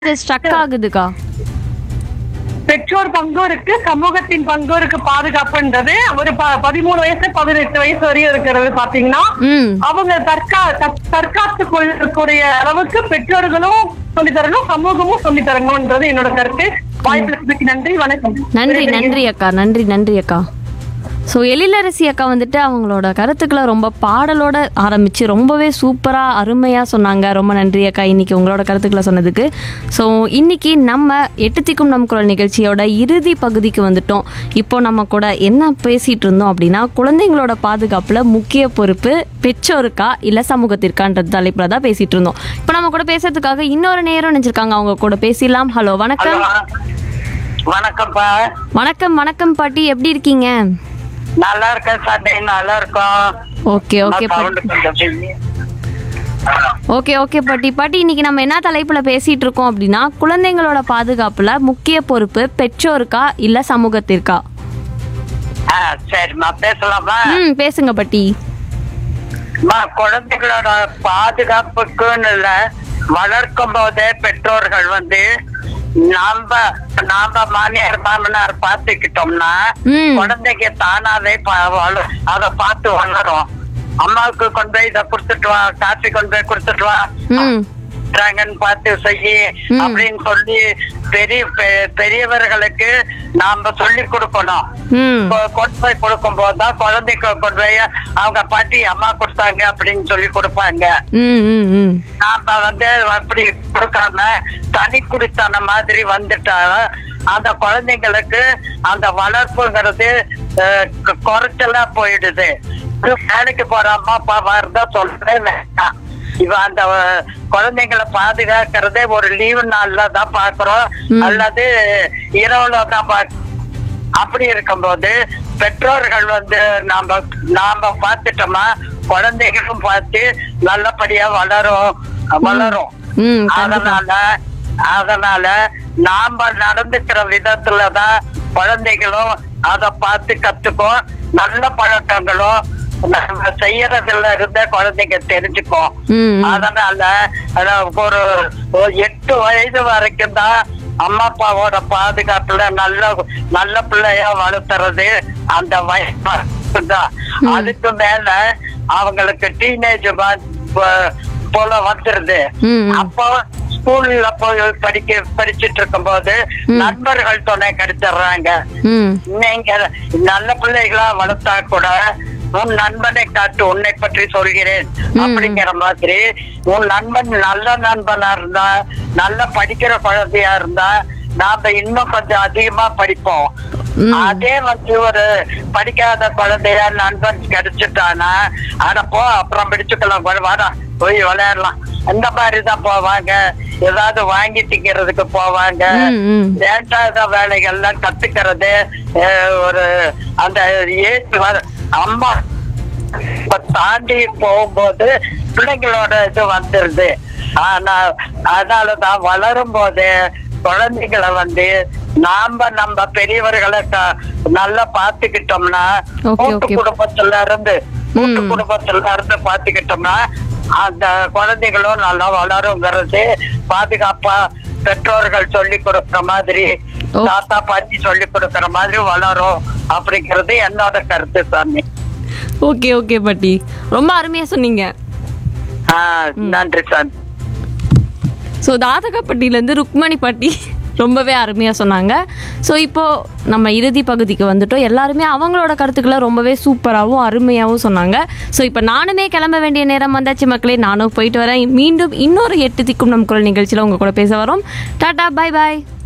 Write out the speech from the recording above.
இது ஸ்ட்ரக் ஆகுதுக்கா பெற்றோர் பங்கும் இருக்கு சமூகத்தின் பங்கும் இருக்கு பாதுகாப்புன்றது ஒரு ப- பதிமூணு வயசு பதினெட்டு வயசு வரையும் இருக்கிறது பாத்தீங்கன்னா ம் அவங்க தற்கா தற்- தற்காத்து கொள்ளக்கூடிய அளவுக்கு பெற்றோர்களும் சொல்லி தரணும் சமூகமும் சொல்லி தரணும்ன்றது என்னோட கருத்து வாய்ப்புக்கு நன்றி வணக்கம் நன்றி நன்றி அக்கா நன்றி நன்றி அக்கா ஸோ எழிலரசி அக்கா வந்துட்டு அவங்களோட கருத்துக்களை ரொம்ப பாடலோட ஆரம்பித்து ரொம்பவே சூப்பராக அருமையாக சொன்னாங்க ரொம்ப நன்றி அக்கா இன்னைக்கு உங்களோட கருத்துக்களை சொன்னதுக்கு ஸோ இன்னைக்கு நம்ம எட்டு திக்கும் நம் குரல் நிகழ்ச்சியோட இறுதி பகுதிக்கு வந்துட்டோம் இப்போ நம்ம கூட என்ன பேசிகிட்டு இருந்தோம் அப்படின்னா குழந்தைங்களோட பாதுகாப்பில் முக்கிய பொறுப்பு பெற்றோருக்கா இல்லை சமூகத்திற்கான்றது தலைப்பில் தான் பேசிகிட்டு இருந்தோம் இப்போ நம்ம கூட பேசுறதுக்காக இன்னொரு நேரம் நினைச்சிருக்காங்க அவங்க கூட பேசிடலாம் ஹலோ வணக்கம் வணக்கம்ப்பா வணக்கம் வணக்கம் பாட்டி எப்படி இருக்கீங்க நல்லா இருக்கேன் சண்டே நல்லா இருக்கோம் ஓகே ஓகே நான் sound கொஞ்சம் கம்மி. ஓகே ஓகே பாட்டி பாட்டி இன்னைக்கு நம்ம என்ன தலைப்புல பேசிட்டு இருக்கோம் அப்படின்னா குழந்தைங்களோட பாதுகாப்புல முக்கிய பொறுப்பு பெற்றோருக்கா இல்ல சமூகத்திற்கா ஆ, சரிம்மா பேசலாமா ம் பேசுங்க பாட்டி அம்மா, குழந்தைகளோட பாதுகாப்புக்குன்னு இல்ல வளர்க்கும் போதே பெற்றோர்கள் வந்து நாம நாம மாமியார் மாமனார் பாத்துக்கிட்டோம்னா ம். குழந்தைங்க தானாவே ப- வள- அத பார்த்து வளரும் அம்மாவுக்கு கொண்டு போய் இதை கொடுத்துட்டு வா காஃபி கொண்டு போய் கொடுத்துட்டு வா ம் பண்றாங்கன்னு பார்த்து செய்யி ம். அப்படின்னு சொல்லி பெரிய பெ- பெரியவர்களுக்கு நாம சொல்லி கொடுக்கணும் ம் கொ- கொண்டு போய் கொடுக்கும் போதுதான் குழந்தைக்கு கொண்டு போய் அவங்க பாட்டி அம்மா கொடுத்தாங்க அப்படின்னு சொல்லி கொடுப்பாங்க ம் ம் ம் நாம வந்து அப்படி கொடுக்காம தனி குடித்தன மாதிரி வந்துட்டா அந்த குழந்தைங்களுக்கு அந்த வளர்ப்புங்கிறது அஹ், கு- குறைச்சலா போயிடுது இது வேலைக்கு போற அம்மா அப்பாவா இருந்தா சொல்லவே வேண்டாம் இவ அந்த அஹ், குழந்தைங்களை பாதுகாக்கிறதே ஒரு லீவு நாள்ல தான் பாக்குறோம் ம். அல்லது இரவுல தான் பாக்குறோம் அப்படி இருக்கும்போது பெற்றோர்கள் வந்து நாம நாம பார்த்துட்டோமா குழந்தைகளும் பார்த்து நல்லபடியா வளரும் வளரும் ம் கண்டிப்பா அதனால அதனால நாம நடந்துக்கிற விதத்துலதான் குழந்தைகளும் அத பார்த்து கத்துக்கும் நல்ல பழக்கங்களும் நம்ம செய்யறதுல இருந்த குழந்தைங்க தெரிஞ்சுக்கும் ம் ம். அதனால அஹ், ஒரு ஒரு எட்டு வயது வரைக்கும் தான் அம்மா அப்பாவோட பாதுகாப்புல நல்ல நல்ல பிள்ளையா வளர்த்துறது அந்த வயசு தான் அதுக்கு மேல அவங்களுக்கு டீனேஜ் போல வந்துருது ம், ம். அப்போ ஸ்கூல்ல போய் படிக்க படிச்சிட்டு இருக்கும்போது நண்பர்கள் துணை கிடைச்சிடுறாங்க ம் நீங்க நல்ல பிள்ளைகளா வளர்த்தா கூட உன் நண்பனை காட்டு உன்னை பற்றி சொல்கிறேன் அப்படிங்கிற மாதிரி உன் நண்பன் நல்ல நண்பனா இருந்தா நல்ல படிக்கிற குழந்தையா இருந்தா நாம இன்னும் கொஞ்சம் அதிகமா படிப்போம் ம். அதே வந்து ஒரு படிக்காத குழந்தையா நண்பன் கிடைச்சிட்டானா அடப்போ அப்புறம் பிடிச்சுக்கலாம் வா- வாடா போய் விளையாடலாம் அந்த மாதிரிதான் போவாங்க ஏதாவது வாங்கி திங்கிறதுக்கு போவாங்க ம், ம். வேண்டாத வேலைகள்லாம் கத்துக்கிறது அஹ், ஒரு அந்த ஏஜ் வர அம்மா இப்ப தாண்டி போகும்போது பிள்ளைங்களோட இது வந்துருது ஆனா அதனாலதான் வளரும் போது குழந்தைகளை வந்து நாம நம்ம பெரியவர்களை க- நல்லா பாத்துக்கிட்டோம்னா Okay, கூட்டு okay. குடும்பத்துல இருந்து கூட்டு ம். குடும்பத்துல இருந்து பாத்துக்கிட்டோம்னா அந்த குழந்தைகளும் நல்லா வளருங்கிறது பாதுகாப்பா பெற்றோர்கள் சொல்லி கொடுக்கிற மாதிரி ஓ. தாத்தா பாட்டி சொல்லி கொடுக்கிற மாதிரி வளரும் அப்படிங்கிறது என்னோட கருத்து சாமி ஓகே ஓகே பாட்டி ரொம்ப அருமையா சொன்னீங்க ஆஹ் நன்றி சாமி ஸோ தாதகப்பட்டியிலேருந்து ருக்மணி பாட்டி ரொம்பவே அருமையாக சொன்னாங்க ஸோ இப்போது நம்ம இறுதி பகுதிக்கு வந்துட்டோம் எல்லாருமே அவங்களோட கருத்துக்களை ரொம்பவே சூப்பராகவும் அருமையாகவும் சொன்னாங்க ஸோ இப்போ நானுமே கிளம்ப வேண்டிய நேரம் வந்தாச்சு மக்களே நானும் போயிட்டு வரேன் மீண்டும் இன்னொரு எட்டு திக்கும் நம் குரல் நிகழ்ச்சியில் உங்கள் கூட பேச வரோம் டாடா பை பாய்